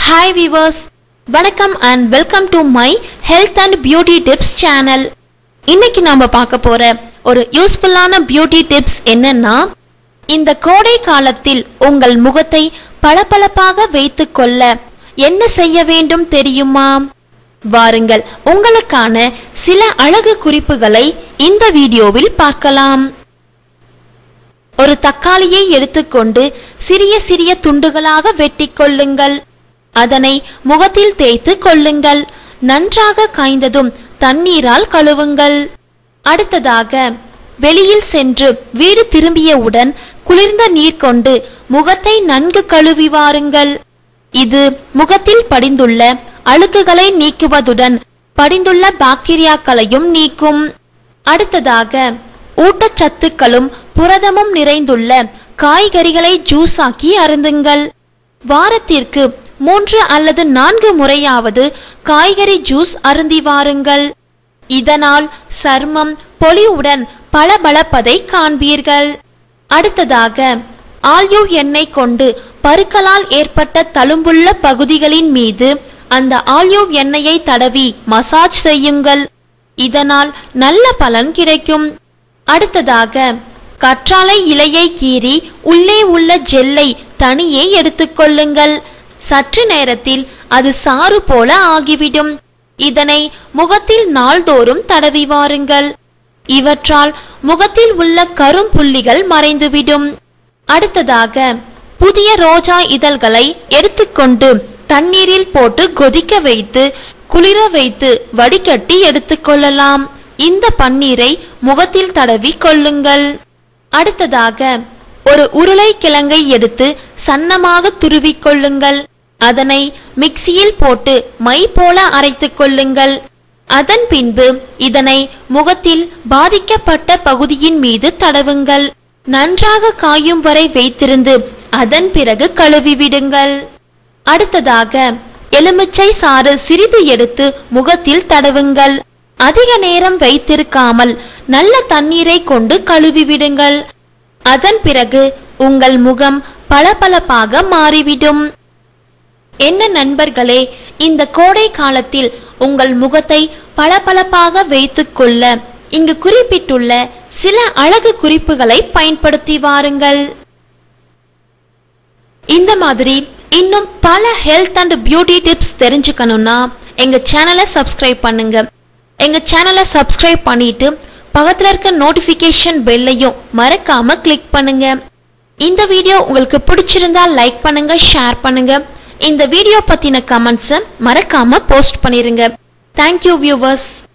hi viewers வணக்கம் and welcome to my health and beauty tips channel இன்னைக்கு நாம பார்க்க போற ஒரு யூஸ்ஃபுல்லான பியூட்டி டிப்ஸ் என்னன்னா இந்த கோடை காலத்தில் உங்கள் முகத்தை பளபளப்பாக வைத்துக் கொள்ள என்ன செய்ய வேண்டும் தெரியுமா வாருங்கள் உங்களுக்கான சில அழகு குறிப்புகளை இந்த வீடியோவில் பார்க்கலாம் ஒரு தக்காளியை எடுத்துக்கொண்டு சிறிய சிறிய துண்டுகளாக வெட்டிக் கொள்ளுங்கள் அதனை முகத்தில் தேய்த்து கொள்ளுங்கள் நன்றாக காய்ந்ததும் தண்ணீரால் கழுவுங்கள் அடுத்ததாக வெளியில் சென்று வீடு திரும்பியவுடன் குளிர்ந்த நீர் கொண்டு முகத்தை நன்கு கழுவி வாருங்கள் இது முகத்தில் படிந்துள்ள அழுக்குகளை நீக்குவதுடன் படிந்துள்ள பாக்டீரியாக்களையும் நீக்கும் அடுத்ததாக ஊட்டச்சத்துக்களும் புரதமும் நிறைந்துள்ள காய்கறிகளை ஜூஸாக்கி அருந்துங்கள் வாரத்திற்கு மூன்று அல்லது நான்கு முறையாவது காய்கறி ஜூஸ் அருந்தி வாருங்கள் இதனால் சர்மம் பொலிவுடன் பளபளப்பதை காண்பீர்கள் அடுத்ததாக ஆல்யூ எண்ணெய் கொண்டு பருக்களால் ஏற்பட்ட தழும்புள்ள பகுதிகளின் மீது அந்த ஆல்யூ எண்ணெயை தடவி மசாஜ் செய்யுங்கள் இதனால் நல்ல பலன் கிடைக்கும் அடுத்ததாக கற்றாழை இலையை கீறி உள்ளே உள்ள ஜெல்லை தனியே எடுத்துக்கொள்ளுங்கள் சற்று நேரத்தில் அது சாறு போல ஆகிவிடும் இதனை முகத்தில் நாள்தோறும் தடவி வாருங்கள் இவற்றால் முகத்தில் உள்ள கரும்புள்ளிகள் மறைந்துவிடும் அடுத்ததாக புதிய ரோஜா இதழ்களை எடுத்துக்கொண்டு தண்ணீரில் போட்டு கொதிக்க வைத்து குளிர வைத்து வடிகட்டி எடுத்துக்கொள்ளலாம் இந்த பன்னீரை முகத்தில் தடவி கொள்ளுங்கள் அடுத்ததாக ஒரு உருளைக்கிழங்கை எடுத்து சன்னமாக துருவிக் கொள்ளுங்கள் அதனை மிக்சியில் போட்டு மை போல அரைத்துக் கொள்ளுங்கள் அதன் பின்பு இதனை முகத்தில் பாதிக்கப்பட்ட பகுதியின் மீது தடவுங்கள் நன்றாக காயும் வரை வைத்திருந்து அதன் பிறகு கழுவி விடுங்கள் அடுத்ததாக எலுமிச்சை சாறு சிறிது எடுத்து முகத்தில் தடவுங்கள் அதிக நேரம் வைத்திருக்காமல் நல்ல தண்ணீரை கொண்டு கழுவி விடுங்கள் அதன் பிறகு உங்கள் முகம் பளபளப்பாக மாறிவிடும் என்ன நண்பர்களே இந்த கோடை காலத்தில் உங்கள் முகத்தை பளபளப்பாக வைத்துக் கொள்ள இங்கு குறிப்பிட்டுள்ள சில அழகு குறிப்புகளை பயன்படுத்தி வாருங்கள் இந்த மாதிரி இன்னும் பல ஹெல்த் அண்ட் பியூட்டி டிப்ஸ் தெரிஞ்சுக்கணும்னா எங்க சேனலை சப்ஸ்கிரைப் பண்ணுங்க எங்க சேனலை சப்ஸ்கிரைப் பண்ணிட்டு பக்கத்துல இருக்க நோட்டிபிகேஷன் பெல்லையும் மறக்காம கிளிக் பண்ணுங்க இந்த வீடியோ உங்களுக்கு பிடிச்சிருந்தா லைக் பண்ணுங்க ஷேர் பண்ணுங்க இந்த வீடியோ பத்தின கமெண்ட்ஸை மறக்காம போஸ்ட் பண்ணிருங்க தேங்க்யூ வியூவர்ஸ்